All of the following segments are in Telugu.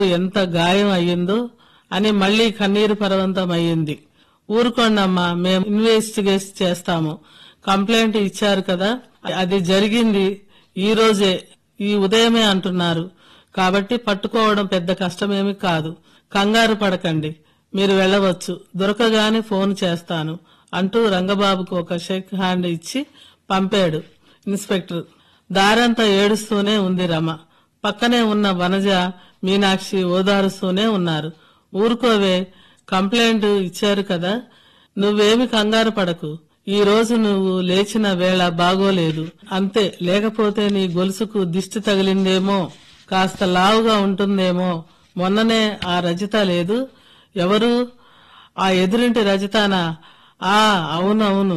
ఎంత గాయం అయ్యిందో అని మళ్లీ కన్నీరు పర్వంతం అయ్యింది ఊరుకోండమ్మా మేము ఇన్వెస్టిగేట్ చేస్తాము కంప్లైంట్ ఇచ్చారు కదా అది జరిగింది ఈ రోజే ఈ ఉదయమే అంటున్నారు కాబట్టి పట్టుకోవడం పెద్ద కష్టమేమి కాదు కంగారు పడకండి మీరు వెళ్ళవచ్చు దొరకగానే ఫోన్ చేస్తాను అంటూ రంగబాబుకు ఒక షేక్ హ్యాండ్ ఇచ్చి పంపాడు ఇన్స్పెక్టర్ దారంతా ఏడుస్తూనే ఉంది రమ పక్కనే ఉన్న వనజ మీనాక్షి ఓదారుస్తూనే ఉన్నారు ఊరుకోవే కంప్లైంట్ ఇచ్చారు కదా నువ్వేమి కంగారు పడకు ఈ రోజు నువ్వు లేచిన వేళ బాగోలేదు అంతే లేకపోతే నీ గొలుసుకు దిష్టి తగిలిందేమో కాస్త లావుగా ఉంటుందేమో మొన్ననే ఆ రజిత లేదు ఎవరు ఆ ఎదురింటి రజితానా ఆ అవునవును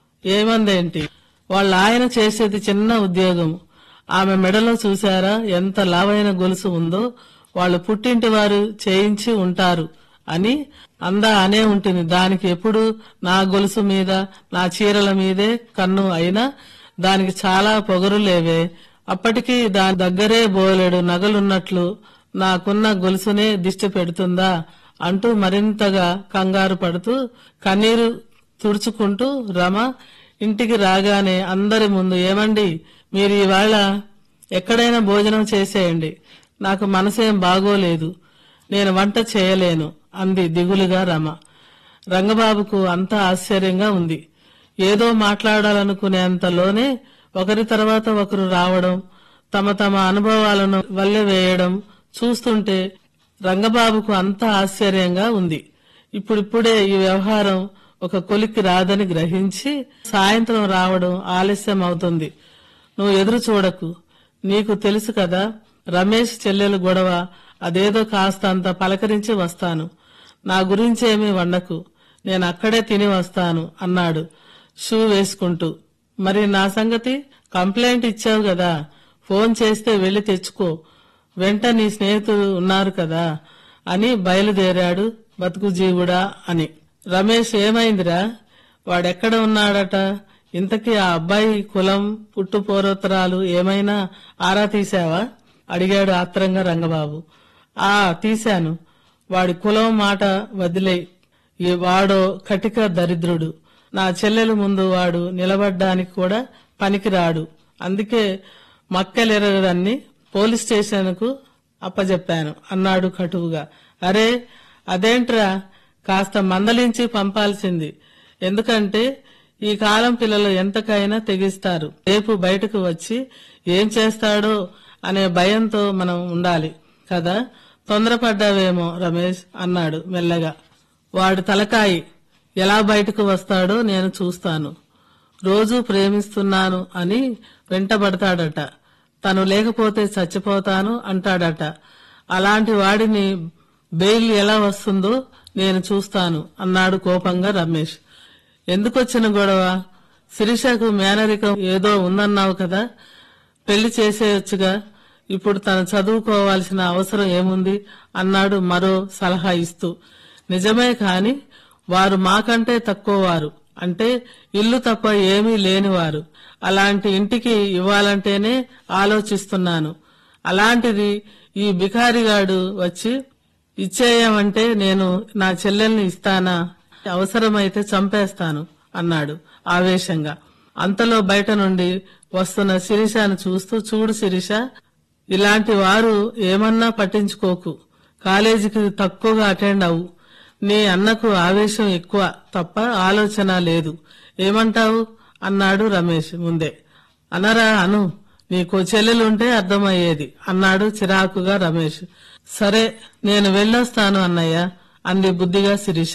ఏమందేంటి వాళ్ళ ఆయన చేసేది చిన్న ఉద్యోగం ఆమె మెడలో చూశారా ఎంత లావైన గొలుసు ఉందో వాళ్ళు పుట్టింటి వారు చేయించి ఉంటారు అని అందా అనే ఉంటుంది దానికి ఎప్పుడు నా గొలుసు మీద నా చీరల మీదే కన్ను అయినా దానికి చాలా పొగరు లేవే అప్పటికి దాని దగ్గరే బోలెడు నగలున్నట్లు నాకున్న గొలుసునే దిష్టి పెడుతుందా అంటూ మరింతగా కంగారు పడుతూ కన్నీరు తుడుచుకుంటూ రమ ఇంటికి రాగానే అందరి ముందు ఏమండి మీరు ఇవాళ ఎక్కడైనా భోజనం చేసేయండి నాకు మనసేం బాగోలేదు నేను వంట చేయలేను అంది దిగులుగా రమ రంగబాబుకు అంతా ఆశ్చర్యంగా ఉంది ఏదో మాట్లాడాలనుకునేంతలోనే ఒకరి తర్వాత ఒకరు రావడం తమ తమ అనుభవాలను వల్లె వేయడం చూస్తుంటే రంగబాబుకు అంతా ఆశ్చర్యంగా ఉంది ఇప్పుడిప్పుడే ఈ వ్యవహారం ఒక కొలిక్కి రాదని గ్రహించి సాయంత్రం రావడం ఆలస్యం అవుతుంది నువ్వు ఎదురు చూడకు నీకు తెలుసు కదా రమేష్ చెల్లెలు గొడవ అదేదో కాస్తంత పలకరించి వస్తాను నా గురించేమీ వండకు నేను అక్కడే తిని వస్తాను అన్నాడు షూ వేసుకుంటూ మరి నా సంగతి కంప్లైంట్ ఇచ్చావు కదా ఫోన్ చేస్తే వెళ్లి తెచ్చుకో వెంట నీ స్నేహితుడు ఉన్నారు కదా అని బయలుదేరాడు బతుకు జీవుడా అని రమేష్ ఏమైందిరా వాడెక్కడ ఉన్నాడట ఇంతకీ ఆ అబ్బాయి కులం పుట్టు పూర్వోత్తరాలు ఏమైనా ఆరా తీశావా అడిగాడు ఆత్రంగా రంగబాబు ఆ తీశాను వాడి కులం మాట వదిలే ఈ వాడో కటిక దరిద్రుడు నా చెల్లెలు ముందు వాడు నిలబడ్డానికి కూడా పనికిరాడు అందుకే మక్కెలెరగడాన్ని పోలీస్ స్టేషన్ కు అప్పజెప్పాను అన్నాడు కటువుగా అరే అదేంట్రా కాస్త మందలించి పంపాల్సింది ఎందుకంటే ఈ కాలం పిల్లలు ఎంతకైనా తెగిస్తారు రేపు బయటకు వచ్చి ఏం చేస్తాడో అనే భయంతో మనం ఉండాలి కదా తొందరపడ్డావేమో రమేష్ అన్నాడు మెల్లగా వాడు తలకాయి ఎలా బయటకు వస్తాడో నేను చూస్తాను రోజూ ప్రేమిస్తున్నాను అని వెంటబడతాడట తను లేకపోతే చచ్చిపోతాను అంటాడట అలాంటి వాడిని బెయిల్ ఎలా వస్తుందో నేను చూస్తాను అన్నాడు కోపంగా రమేష్ ఎందుకొచ్చిన గొడవ శిరీషకు మేనరికం ఏదో ఉందన్నావు కదా పెళ్లి చేసేయొచ్చుగా ఇప్పుడు తను చదువుకోవాల్సిన అవసరం ఏముంది అన్నాడు మరో సలహా ఇస్తూ నిజమే కాని వారు మాకంటే తక్కువ వారు అంటే ఇల్లు తప్ప ఏమీ లేనివారు అలాంటి ఇంటికి ఇవ్వాలంటేనే ఆలోచిస్తున్నాను అలాంటిది ఈ బికారిగాడు వచ్చి ఇచ్చేయమంటే నేను నా చెల్లెల్ని ఇస్తానా అవసరమైతే చంపేస్తాను అన్నాడు ఆవేశంగా అంతలో బయట నుండి వస్తున్న శిరీషను చూస్తూ చూడు శిరీష ఇలాంటి వారు ఏమన్నా పట్టించుకోకు కాలేజీకి తక్కువగా అటెండ్ అవు నీ అన్నకు ఆవేశం ఎక్కువ తప్ప ఆలోచన లేదు ఏమంటావు అన్నాడు రమేష్ ముందే అనరా అను నీకు చెల్లెలుంటే అర్థమయ్యేది అన్నాడు చిరాకుగా రమేష్ సరే నేను వెళ్ళొస్తాను అన్నయ్య అంది బుద్ధిగా శిరీష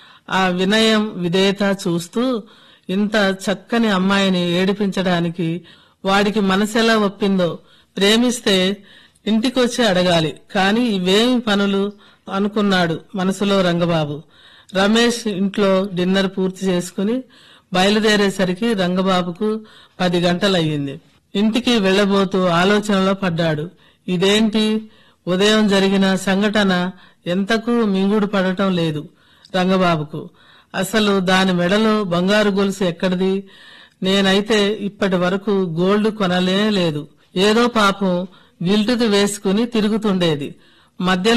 ఆ వినయం విధేయత చూస్తూ ఇంత చక్కని అమ్మాయిని ఏడిపించడానికి వాడికి మనసెలా ఒప్పిందో ప్రేమిస్తే ఇంటికొచ్చి అడగాలి కాని ఇవేమి పనులు అనుకున్నాడు మనసులో రంగబాబు రమేష్ ఇంట్లో డిన్నర్ పూర్తి చేసుకుని బయలుదేరేసరికి రంగబాబుకు పది గంటలయ్యింది ఇంటికి వెళ్లబోతూ ఆలోచనలో పడ్డాడు ఇదేంటి ఉదయం జరిగిన సంఘటన ఎంతకు మింగుడు పడటం లేదు రంగబాబుకు అసలు దాని మెడలో బంగారు గొలుసు ఎక్కడిది నేనైతే ఇప్పటి వరకు గోల్డ్ కొనలే లేదు ఏదో పాపం గిల్టుది వేసుకుని తిరుగుతుండేది మధ్య